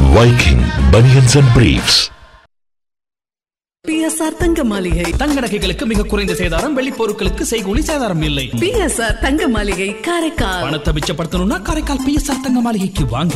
Viking Bunions and Briefs. BSR தங்க மாளிகை தங்க நகைகளுக்கு மிக குறைந்த சேதாரம் வெள்ளி பொருட்களுக்கு செய்கூலி சேதாரம் இல்லை பிஎஸ்ஆர் தங்க மாளிகை காரைக்கால் பணத்தை மிச்சப்படுத்தணும்னா காரைக்கால் பிஎஸ்ஆர் தங்க மாளிகைக்கு வாங்க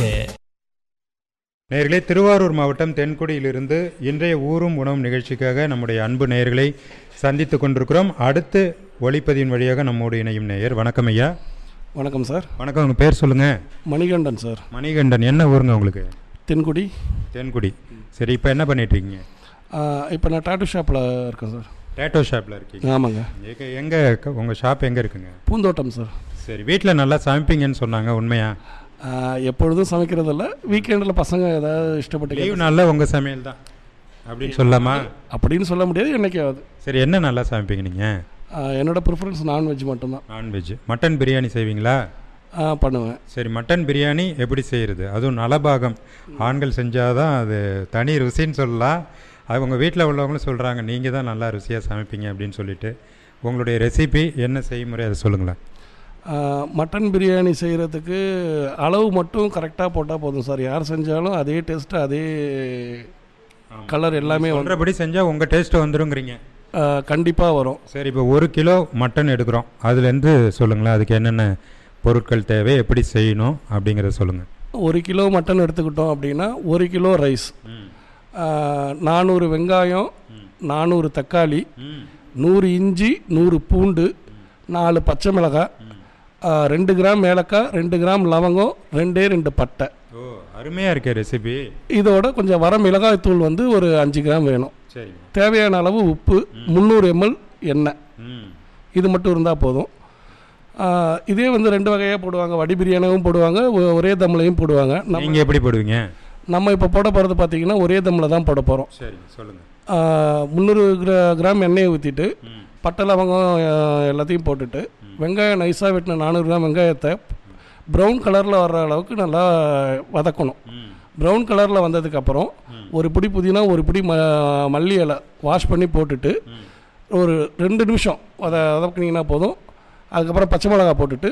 நேயர்களே திருவாரூர் மாவட்டம் தென்குடியிலிருந்து இன்றைய ஊரும் உணவும் நிகழ்ச்சிக்காக நம்முடைய அன்பு நேயர்களை சந்தித்து கொண்டிருக்கிறோம் அடுத்து ஒளிப்பதிவின் வழியாக நம்மோடு இணையும் நேயர் வணக்கம் ஐயா வணக்கம் சார் வணக்கம் உங்கள் பேர் சொல்லுங்கள் மணிகண்டன் சார் மணிகண்டன் என்ன ஊருங்க உங்களுக்கு தென்குடி தென்குடி சரி இப்போ என்ன பண்ணிட்டு இருக்கீங்க இப்போ நான் டாட்டூ ஷாப்பில் இருக்கேன் சார் டேட்டோ ஷாப்பில் இருக்கீங்க ஆமாங்க எங்க எங்கே உங்கள் ஷாப் எங்கே இருக்குங்க பூந்தோட்டம் சார் சரி வீட்டில் நல்லா சமைப்பீங்கன்னு சொன்னாங்க உண்மையா ஆ, எப்பொழுதும் சமைக்கிறதில்ல வீக்கெண்டில் பசங்க ஏதாவது இஷ்டப்பட்டு லீவ் கேட்டா- நாளில் உங்கள் சமையல் தான் அப்படின்னு சொல்லலாமா அப்படின்னு சொல்ல முடியாது என்னைக்காவது சரி என்ன நல்லா சமைப்பீங்க நீங்கள் ஆ, என்னோட ப்ரிஃபரன்ஸ் நான்வெஜ் மட்டும்தான் நான்வெஜ் மட்டன் பிரியாணி செய்வீங்களா ஆ, பண்ணுவேன் சரி மட்டன் பிரியாணி எப்படி செய்கிறது அதுவும் நலபாகம் ஆண்கள் செஞ்சால் தான் அது தனி ருசின்னு சொல்லலாம் அது உங்கள் வீட்டில் உள்ளவங்களும் சொல்கிறாங்க நீங்கள் தான் நல்லா ருசியாக சமைப்பீங்க அப்படின்னு சொல்லிட்டு உங்களுடைய ரெசிபி என்ன செய்முறை அதை சொல்லுங்களேன் ஆ, மட்டன் பிரியாணி செய்கிறதுக்கு அளவு மட்டும் கரெக்டாக போட்டால் போதும் சார் யார் செஞ்சாலும் அதே டேஸ்ட்டு அதே கலர் எல்லாமே வந்து சொல்கிறபடி செஞ்சால் உங்கள் டேஸ்ட்டு வந்துருங்கிறீங்க கண்டிப்பாக வரும் சரி இப்போ ஒரு கிலோ மட்டன் எடுக்கிறோம் அதுலேருந்து சொல்லுங்களேன் அதுக்கு என்னென்ன பொருட்கள் தேவை எப்படி செய்யணும் அப்படிங்கிறத சொல்லுங்கள் ஒரு கிலோ மட்டன் எடுத்துக்கிட்டோம் அப்படின்னா ஒரு கிலோ ரைஸ் நானூறு வெங்காயம் நானூறு தக்காளி நூறு இஞ்சி நூறு பூண்டு நாலு பச்சை மிளகாய் ஆ, ரெண்டு கிராம் ஏலக்காய் ரெண்டு கிராம் லவங்கம் ரெண்டே ரெண்டு பட்டை ஓ அருமையாக இருக்கே ரெசிபி இதோட கொஞ்சம் வர மிளகாய் தூள் வந்து ஒரு அஞ்சு கிராம் வேணும் சரிங்க தேவையான அளவு உப்பு முந்நூறு எம்எல் எண்ணெய் ம் இது மட்டும் இருந்தால் போதும் ஆ, இதே வந்து ரெண்டு வகையாக போடுவாங்க வடி பிரியாணியும் போடுவாங்க ஒ- ஒரே தம்லையும் போடுவாங்க நம்ம நீங்கள் எப்படி போடுவீங்க நம்ம இப்போ போட போகிறது பார்த்தீங்கன்னா ஒரே தம்மில் தான் போட போகிறோம் சரிங்க சொல்லுங்கள் முந்நூறு கிரா கிராம் எண்ணெயை ஊற்றிட்டு பட்டை லவங்கம் அஹ், எல்லாத்தையும் போட்டுட்டு வெங்காயம் நைஸாக வெட்டின நானூறு கிராம் வெங்காயத்தை ப்ரௌன் கலரில் வர்ற அளவுக்கு நல்லா வதக்கணும் ப்ரௌன் கலரில் வந்ததுக்கப்புறம் ஒரு பிடி புதினா ஒரு பிடி ம மல்லி இலை வாஷ் பண்ணி போட்டுட்டு ஒரு ரெண்டு நிமிஷம் அதை வதக்குனீங்கன்னா போதும் அதுக்கப்புறம் பச்சை மிளகாய் போட்டுட்டு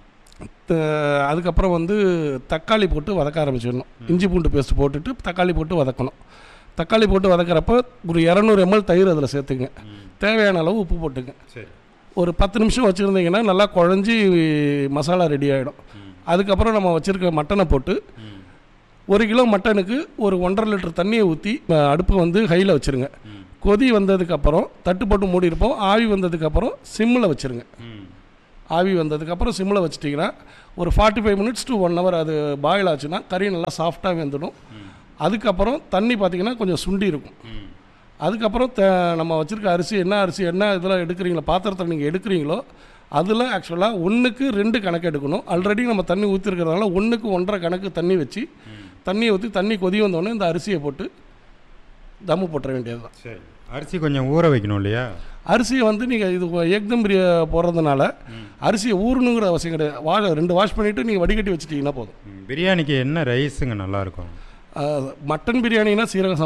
த- அதுக்கப்புறம் வந்து தக்காளி போட்டு வதக்க ஆரம்பிச்சிடணும் இஞ்சி பூண்டு பேஸ்ட் போட்டுட்டு தக்காளி போட்டு வதக்கணும் தக்காளி போட்டு வதக்கிறப்ப ஒரு இரநூறு எம்எல் தயிர் அதில் சேர்த்துங்க தேவையான அளவு உப்பு போட்டுங்க சரி ஒரு பத்து நிமிஷம் வச்சுருந்தீங்கன்னா நல்லா குழஞ்சி மசாலா ரெடி ஆகிடும் அதுக்கப்புறம் நம்ம வச்சுருக்க மட்டனை போட்டு ஒரு கிலோ மட்டனுக்கு ஒரு ஒன்றரை லிட்டர் தண்ணியை ஊற்றி அடுப்பை வந்து ஹையில் வச்சுருங்க கொதி வந்ததுக்கப்புறம் தட்டு போட்டு மூடி இருப்போம் ஆவி வந்ததுக்கப்புறம் சிம்மில் வச்சுருங்க ஆவி வந்ததுக்கப்புறம் சிம்மில் வச்சிட்டிங்கன்னா ஒரு forty five minutes to one hour அது பாயில் ஆச்சுன்னா கறி நல்லா சாஃப்டாக வெந்துடும் அதுக்கப்புறம் தண்ணி பார்த்தீங்கன்னா கொஞ்சம் சுண்டி இருக்கும் அதுக்கப்புறம் த நம்ம வச்சுருக்க அரிசி என்ன அரிசி என்ன இதெல்லாம் எடுக்கிறீங்களோ பாத்திரத்தில் நீங்கள் எடுக்கிறீங்களோ அதில் ஆக்சுவலாக ஒன்றுக்கு ரெண்டு கணக்கு எடுக்கணும் ஆல்ரெடி நம்ம தண்ணி ஊற்றிருக்கிறதுனால ஒன்றுக்கு ஒன்றரை கணக்கு தண்ணி வச்சு தண்ணியை ஊற்றி தண்ணி கொதி வந்தோடனே இந்த அரிசியை போட்டு தம்மு போட்டுற வேண்டியது தான் சரி அரிசி கொஞ்சம் ஊற வைக்கணும் இல்லையா அரிசியை வந்து நீங்கள் இது ஏக்தம் பிரிய போடுறதுனால அரிசியை ஊறணுங்கிற அவசியம் கிடையாது வா ரெண்டு வாஷ் பண்ணிவிட்டு நீங்கள் வடிகட்டி வச்சிட்டிங்கன்னா போதும் ம், பிரியாணிக்கு என்ன ரைஸுங்க நல்லா இருக்கும் அஹ், மட்டன் பிரியாணினா சீரக சம்பா